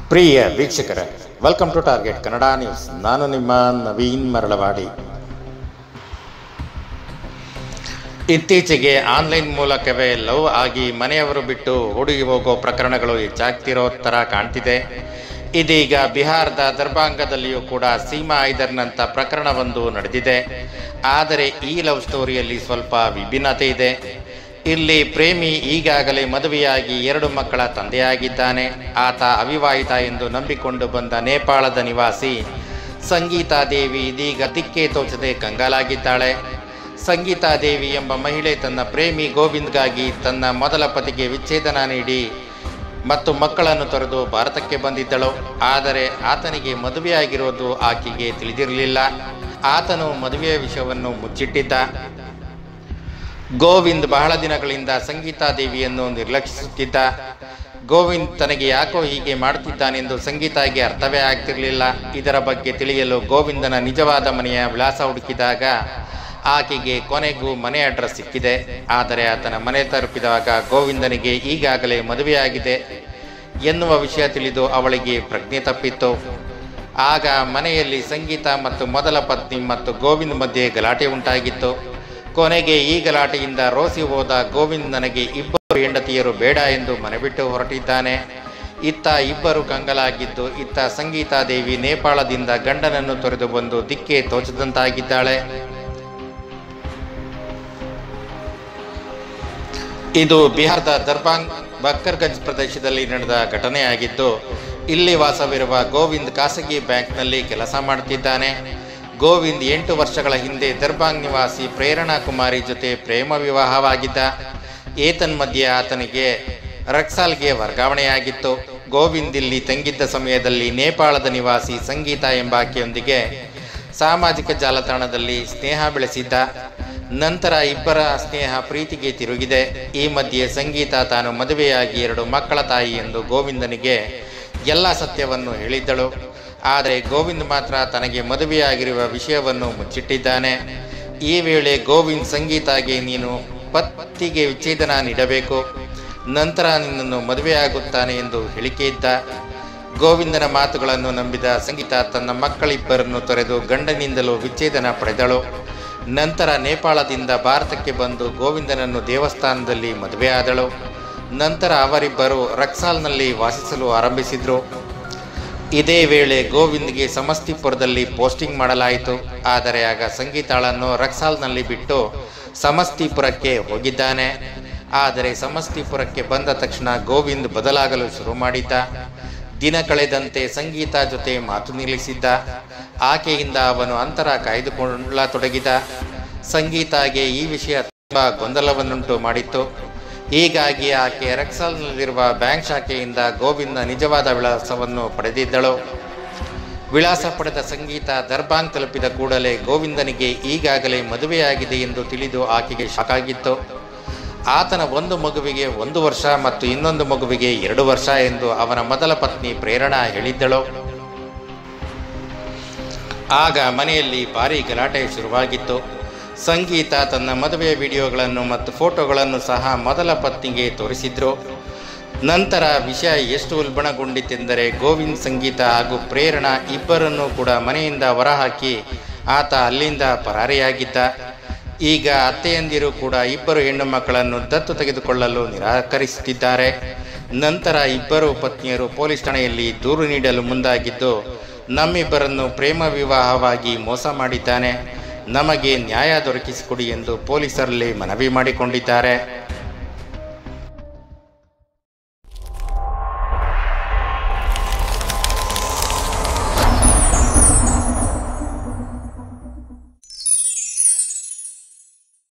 ಪ್ರಿಯ ವೀಕ್ಷಕರೇ welcome to target Kannada news ನಾನು ನಿಮ್ಮ ನವೀನ್ ಮರಳವಾಡಿ ಇತ್ತೀಚೆಗೆ ಆನ್ಲೈನ್ ಮೂಲಕವೇ ಲವ್ ಆಗಿ ಮನೆಯವರು ಬಿಟ್ಟು ಹುಡುಗಿ ಹೋಗೋ ಪ್ರಕರಣಗಳು ಹೆಚ್ಚಾಗ್ತಿರೋ ಥರ ಕಾಣ್ತಿದೆ ಇದೀಗ ಬಿಹಾರದ ದರ್ಭಾಂಗದಲ್ಲಿಯೂ ಕೂಡ ಸೀಮಾ ಐದರ್ನಂಥ ಪ್ರಕರಣವೊಂದು ನಡೆದಿದೆ ಆದರೆ ಈ ಲವ್ ಸ್ಟೋರಿಯಲ್ಲಿ ಸ್ವಲ್ಪ ವಿಭಿನ್ನತೆ ಇದೆ ಇಲ್ಲಿ ಪ್ರೇಮಿ ಈಗಾಗಲೇ ಮದುವೆಯಾಗಿ ಎರಡು ಮಕ್ಕಳ ತಂದೆಯಾಗಿದ್ದಾನೆ ಆತ ಅವಿವಾಹಿತ ಎಂದು ನಂಬಿಕೊಂಡು ಬಂದ ನೇಪಾಳದ ನಿವಾಸಿ ಸಂಗೀತಾ ದೇವಿ ಇದೀಗ ದಿಕ್ಕೆ ತೋಚದೆ ಕಂಗಾಲಾಗಿದ್ದಾಳೆ ಸಂಗೀತಾ ದೇವಿ ಎಂಬ ಮಹಿಳೆ ತನ್ನ ಪ್ರೇಮಿ ಗೋವಿಂದ್ಗಾಗಿ ತನ್ನ ಮೊದಲ ಪತಿಗೆ ವಿಚ್ಛೇದನ ನೀಡಿ ಮತ್ತು ಮಕ್ಕಳನ್ನು ತೊರೆದು ಭಾರತಕ್ಕೆ ಬಂದಿದ್ದಳು ಆದರೆ ಆತನಿಗೆ ಮದುವೆಯಾಗಿರೋದು ಆಕೆಗೆ ತಿಳಿದಿರಲಿಲ್ಲ ಆತನು ಮದುವೆಯ ವಿಷಯವನ್ನು ಮುಚ್ಚಿಟ್ಟಿದ್ದ ಗೋವಿಂದ್ ಬಹಳ ದಿನಗಳಿಂದ ಸಂಗೀತಾ ದೇವಿಯನ್ನು ನಿರ್ಲಕ್ಷಿಸುತ್ತಿದ್ದ ಗೋವಿಂದ್ ತನಗೆ ಯಾಕೋ ಹೀಗೆ ಮಾಡುತ್ತಿದ್ದಾನೆಂದು ಸಂಗೀತಾಗೆ ಅರ್ಥವೇ ಆಗ್ತಿರಲಿಲ್ಲ ಇದರ ಬಗ್ಗೆ ತಿಳಿಯಲು ಗೋವಿಂದನ ನಿಜವಾದ ಮನೆಯ ವಿಳಾಸ ಹುಡುಕಿದಾಗ ಆಕೆಗೆ ಕೊನೆಗೂ ಮನೆ ಅಡ್ರೆಸ್ ಸಿಕ್ಕಿದೆ ಆದರೆ ಆತನ ಮನೆ ತಲುಪಿದಾಗ ಗೋವಿಂದನಿಗೆ ಈಗಾಗಲೇ ಮದುವೆಯಾಗಿದೆ ಎನ್ನುವ ವಿಷಯ ತಿಳಿದು ಅವಳಿಗೆ ಪ್ರಜ್ಞೆ ತಪ್ಪಿತ್ತು ಆಗ ಮನೆಯಲ್ಲಿ ಸಂಗೀತ ಮತ್ತು ಮೊದಲ ಪತ್ನಿ ಮತ್ತು ಗೋವಿಂದ್ ಮಧ್ಯೆ ಗಲಾಟೆ ಉಂಟಾಗಿತ್ತು ಕೊನೆಗೆ ಈ ಗಲಾಟೆಯಿಂದ ರೋಸಿ ಹೋದ ಗೋವಿಂದ್ ನನಗೆ ಇಬ್ಬರು ಹೆಂಡತಿಯರು ಬೇಡ ಎಂದು ಮನೆ ಬಿಟ್ಟು ಹೊರಟಿದ್ದಾನೆ ಇತ್ತ ಇಬ್ಬರು ಕಂಗಲಾಗಿದ್ದು ಇತ್ತ ಸಂಗೀತಾ ದೇವಿ ನೇಪಾಳದಿಂದ ಗಂಡನನ್ನು ತೊರೆದು ಬಂದು ದಿಕ್ಕೆ ತೋಚದಂತಾಗಿದ್ದಾಳೆ ಇದು ಬಿಹಾರದ ದರ್ಬಾಂಗ್ ಬಕ್ಕರ್ಗಂಜ್ ಪ್ರದೇಶದಲ್ಲಿ ನಡೆದ ಘಟನೆಯಾಗಿದ್ದು ಇಲ್ಲಿ ವಾಸವಿರುವ ಗೋವಿಂದ್ ಖಾಸಗಿ ಬ್ಯಾಂಕ್ನಲ್ಲಿ ಕೆಲಸ ಮಾಡುತ್ತಿದ್ದಾನೆ ಗೋವಿಂದ್ ಎಂಟು ವರ್ಷಗಳ ಹಿಂದೆ ದರ್ಬಾಂಗ್ ನಿವಾಸಿ ಪ್ರೇರಣಾ ಕುಮಾರಿ ಜೊತೆ ಪ್ರೇಮ ವಿವಾಹವಾಗಿದ್ದ ಏತನ್ಮಧ್ಯೆ ಆತನಿಗೆ ರಕ್ಸಾಲ್ಗೆ ವರ್ಗಾವಣೆಯಾಗಿತ್ತು ಗೋವಿಂದ್ ಇಲ್ಲಿ ತಂಗಿದ್ದ ಸಮಯದಲ್ಲಿ ನೇಪಾಳದ ನಿವಾಸಿ ಸಂಗೀತ ಎಂಬಾಕೆಯೊಂದಿಗೆ ಸಾಮಾಜಿಕ ಜಾಲತಾಣದಲ್ಲಿ ಸ್ನೇಹ ಬೆಳೆಸಿದ್ದ ನಂತರ ಇಬ್ಬರ ಸ್ನೇಹ ಪ್ರೀತಿಗೆ ತಿರುಗಿದೆ ಈ ಮಧ್ಯೆ ಸಂಗೀತ ತಾನು ಮದುವೆಯಾಗಿ ಎರಡು ಮಕ್ಕಳ ತಾಯಿ ಎಂದು ಗೋವಿಂದನಿಗೆ ಎಲ್ಲ ಸತ್ಯವನ್ನು ಹೇಳಿದ್ದಳು ಆದರೆ ಗೋವಿಂದ್ ಮಾತ್ರ ತನಗೆ ಮದುವೆಯಾಗಿರುವ ವಿಷಯವನ್ನು ಮುಚ್ಚಿಟ್ಟಿದ್ದಾನೆ ಈ ವೇಳೆ ಗೋವಿಂದ್ ಸಂಗೀತಾಗೆ ನೀನು ಪತ್ತಿಗೆ ವಿಚ್ಛೇದನ ನೀಡಬೇಕು ನಂತರ ನಿನ್ನನ್ನು ಮದುವೆಯಾಗುತ್ತಾನೆ ಎಂದು ಹೇಳಿಕೆ ಇದ್ದ ಗೋವಿಂದನ ಮಾತುಗಳನ್ನು ನಂಬಿದ ಸಂಗೀತ ತನ್ನ ಮಕ್ಕಳಿಬ್ಬರನ್ನು ತೊರೆದು ಗಂಡನಿಂದಲೂ ವಿಚ್ಛೇದನ ಪಡೆದಳು ನಂತರ ನೇಪಾಳದಿಂದ ಭಾರತಕ್ಕೆ ಬಂದು ಗೋವಿಂದನನ್ನು ದೇವಸ್ಥಾನದಲ್ಲಿ ಮದುವೆಯಾದಳು ನಂತರ ಅವರಿಬ್ಬರು ರಕ್ಸಾಲ್ನಲ್ಲಿ ವಾಸಿಸಲು ಆರಂಭಿಸಿದ್ರು ಇದೇ ವೇಳೆ ಗೋವಿಂದ್ಗೆ ಸಮಸ್ತಿಪುರದಲ್ಲಿ ಪೋಸ್ಟಿಂಗ್ ಮಾಡಲಾಯಿತು ಆದರೆ ಆಗ ಸಂಗೀತಾಳನ್ನು ರಕ್ಸಾಲ್ನಲ್ಲಿ ಬಿಟ್ಟು ಸಮಸ್ತಿಪುರಕ್ಕೆ ಹೋಗಿದ್ದಾನೆ ಆದರೆ ಸಮಸ್ತಿಪುರಕ್ಕೆ ಬಂದ ತಕ್ಷಣ ಗೋವಿಂದ್ ಬದಲಾಗಲು ಶುರು ಮಾಡಿದ್ದ ದಿನ ಕಳೆದಂತೆ ಸಂಗೀತ ಜೊತೆ ಮಾತು ನಿಲ್ಲಿಸಿದ್ದ ಆಕೆಯಿಂದ ಅವನು ಅಂತರ ಕಾಯ್ದುಕೊಳ್ಳತೊಡಗಿದ ಸಂಗೀತಾಗೆ ಈ ವಿಷಯ ತುಂಬ ಗೊಂದಲವನ್ನುಂಟು ಮಾಡಿತ್ತು ಹೀಗಾಗಿ ಆಕೆ ರಕ್ಸಲ್ನಲ್ಲಿರುವ ಬ್ಯಾಂಕ್ ಶಾಖೆಯಿಂದ ಗೋವಿಂದ ನಿಜವಾದ ವಿಳಾಸವನ್ನು ಪಡೆದಿದ್ದಳು ವಿಳಾಸ ಪಡೆದ ಸಂಗೀತ ದರ್ಬಾಂಗ್ ತಲುಪಿದ ಕೂಡಲೇ ಗೋವಿಂದನಿಗೆ ಈಗಾಗಲೇ ಮದುವೆಯಾಗಿದೆ ಎಂದು ತಿಳಿದು ಆಕೆಗೆ ಶಾಕ್ ಆಗಿತ್ತು ಆತನ ಒಂದು ಮಗುವಿಗೆ ಒಂದು ವರ್ಷ ಮತ್ತು ಇನ್ನೊಂದು ಮಗುವಿಗೆ ಎರಡು ವರ್ಷ ಎಂದು ಅವನ ಮೊದಲ ಪತ್ನಿ ಪ್ರೇರಣಾ ಹೇಳಿದ್ದಳು ಆಗ ಮನೆಯಲ್ಲಿ ಭಾರೀ ಗಲಾಟೆ ಶುರುವಾಗಿತ್ತು ಸಂಗೀತ ತನ್ನ ಮದುವೆಯ ವಿಡಿಯೋಗಳನ್ನು ಮತ್ತು ಫೋಟೋಗಳನ್ನು ಸಹ ಮೊದಲ ಪತ್ನಿಗೆ ತೋರಿಸಿದ್ರು ನಂತರ ವಿಷಯ ಎಷ್ಟು ಉಲ್ಬಣಗೊಂಡಿತೆಂದರೆ ಗೋವಿಂದ್ ಸಂಗೀತ ಹಾಗೂ ಪ್ರೇರಣಾ ಇಬ್ಬರನ್ನೂ ಕೂಡ ಮನೆಯಿಂದ ಹೊರಹಾಕಿ ಆತ ಅಲ್ಲಿಂದ ಪರಾರಿಯಾಗಿದ್ದ ಈಗ ಅತ್ತೆಯಂದಿರು ಕೂಡ ಇಬ್ಬರು ಹೆಣ್ಣು ಮಕ್ಕಳನ್ನು ದತ್ತು ತೆಗೆದುಕೊಳ್ಳಲು ನಿರಾಕರಿಸುತ್ತಿದ್ದಾರೆ ನಂತರ ಇಬ್ಬರು ಪತ್ನಿಯರು ಪೊಲೀಸ್ ಠಾಣೆಯಲ್ಲಿ ದೂರು ನೀಡಲು ಮುಂದಾಗಿದ್ದು ನಮ್ಮಿಬ್ಬರನ್ನು ಪ್ರೇಮ ವಿವಾಹವಾಗಿ ಮೋಸ ಮಾಡಿದ್ದಾನೆ ನಮಗೆ ನ್ಯಾಯ ದೊರಕಿಸಿಕೊಡಿ ಎಂದು ಪೊಲೀಸರಲ್ಲಿ ಮನವಿ ಮಾಡಿಕೊಂಡಿದ್ದಾರೆ